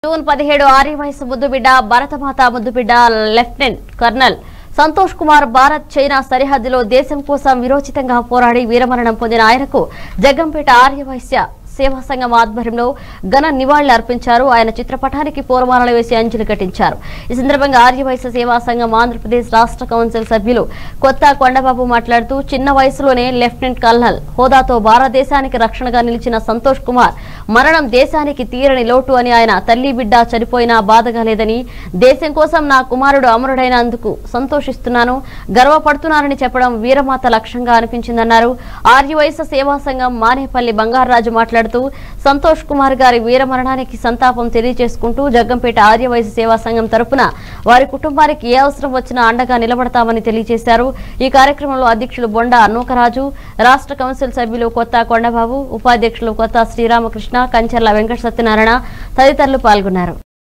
June పదిహేడు ఆర్య వయసు ముద్దుబిడ్డ భరతమాత ముద్దుబిడ్డ lieutenant colonel Santosh Kumar Bharat China సరిహద్దులో దేశం కోసం విరోచితంగా పోరాడి వీరమరణం పొందిన ఆయనకు జగ్గంపేట ఆర్యవైశ్య సేవా సంఘం ఆధ్వర్యంలో ఘన నివాళులు అర్పించారు ఆయన చిత్రపటానికి పూలమాలలు వేసి అంజలి ఘటించారు ఈ సందర్భంగా ఆర్యవైశ్య సేవా సంఘం ఆంధ్రప్రదేశ్ రాష్ట్ర కౌన్సిల్ సభ్యులు కొత్త కొండబాబు మాట్లాడుతూ చిన్న వయసులోనే లెఫ్టినెంట్ కల్నల్ హోదాతో భారతదేశానికి రక్షణగా నిలిచిన సంతోష్ కుమార్ మరణం దేశానికి తీరని లోటు అని ఆయన తల్లి బిడ్డ చనిపోయినా బాధగా లేదని దేశం కోసం నా కుమారుడు అమరుడైనందుకు సంతోషిస్తున్నాను గర్వపడుతున్నానని చెప్పడం వీరమాత లక్ష్యంగా అనిపించిందన్నారు ఆర్యవైశ్య సేవా సంఘం మానేపల్లి బంగారరాజు మాట్లాడుతూ సంతోష్ కుమార్ గారి వీరమరణానికి సంతాపం తెలియజేసుకుంటూ జగ్గంపేట ఆర్యవైశ్య సేవా సంఘం తరపున వారి కుటుంబానికి ఏ అవసరం వచ్చినా అండగా నిలబడతామని తెలియజేశారు ఈ కార్యక్రమంలో అధ్యక్షులు బొండ నూకరాజు రాష్ట్ర కౌన్సిల్ సభ్యులు కొత్త కొండబాబు ఉపాధ్యక్షులు కొత్త శ్రీరామకృష్ణ కంచర్ల వెంకట సత్యనారాయణ తదితరులు పాల్గొన్నారు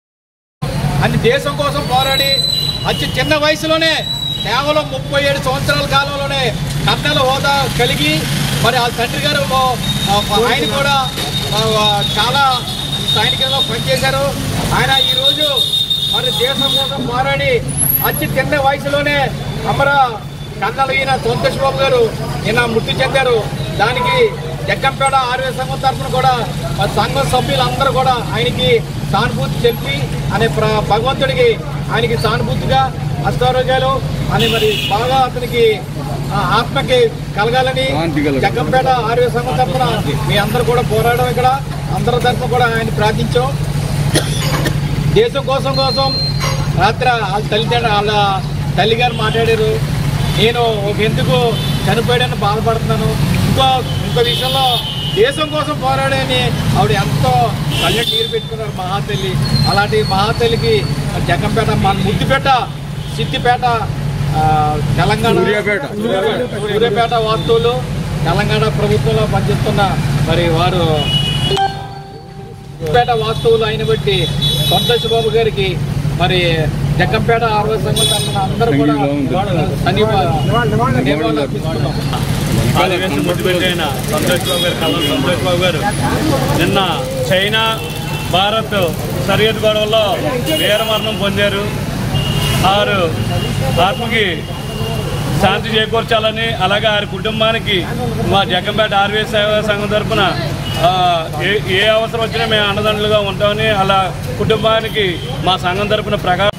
అని దేశం కోసం పోరాడి అతి చిన్న వయసులోనే కేవలం ముప్పై ఏడు సంవత్సరాల కాలంలోనే కన్నెల హోదా కలిగి మరి ఆ తండ్రి గారు ఆ, ఆయన కూడా ఆ, చాలా సైనికుల్లో పనిచేశారు ఆయన ఈరోజు మరి దేశం కోసం పోరాడి అతి చిన్న వయసులోనే అమర కన్నల ఈయన సంతోష్ బాబు గారు ఈయన మృతి చెందారు దానికి జగ్గంపేట ఆర్వే సంఘం తరఫున కూడా మా సంఘం సభ్యులందరూ కూడా ఆయనకి సానుభూతి తెలిపి అనే ప్ర- భగవంతుడికి ఆయనకి సానుభూతిగా అష్టారోగ్యాలు అని మరి బాగా అతనికి ఆ, ఆత్మకి కలగాలని జగ్గంపేట ఆర్వే సంఘం తరఫున మీ అందరూ కూడా పోరాడడం ఇక్కడ అందరి తరఫున కూడా ఆయన ప్రార్థించాం దేశం కోసం కోసం రాత్రి వాళ్ళ తల్లిదండ్రులు వాళ్ళ తల్లిగారు మాట్లాడారు నేను ఒక ఎందుకు చనిపోయాడని బాధపడుతున్నాను ఇంకో ఇంకో విషయంలో దేశం కోసం పోరాడని ఆవిడ ఎంతో కళ్ళ నీరు పెట్టుకున్నారు మహాతల్లి అలాంటి మహాతల్లికి జగ్గంపేట మన ముద్దుపేట సిద్దిపేట ఆ, తెలంగాణ సూర్యాపేట వాస్తువులు తెలంగాణ ప్రభుత్వంలో పనిచేస్తున్న మరి వారు పేట వాస్తువులు అయిన బట్టి సంతోష్ బాబు గారికి మరి జగ్గంపేట ఆరోగ్య సంఘం తరఫున అందరూ కూడా ధన్యవాదాలు నివాళులు అర్పిస్తున్నాం. ఆదివేశం ముద్దుపెట్టైన సంతోష్ బాబు గారు కల్లం సంతోష్ బాబు గారు నిన్న చైనా భారత్ సరిహద్దు గొడవల్లో వీరమరణం పొందారు వారు ఆత్మకి శాంతి చేకూర్చాలని అలాగే వారి కుటుంబానికి మా జగ్గంపేట ఆర్వీ సేవా సంఘం తరఫున ఆ, ఏ ఏ అవసరం వచ్చినా మేము అన్నదండలుగా ఉంటామని అలా కుటుంబానికి మా సంఘం తరఫున ప్రకాశం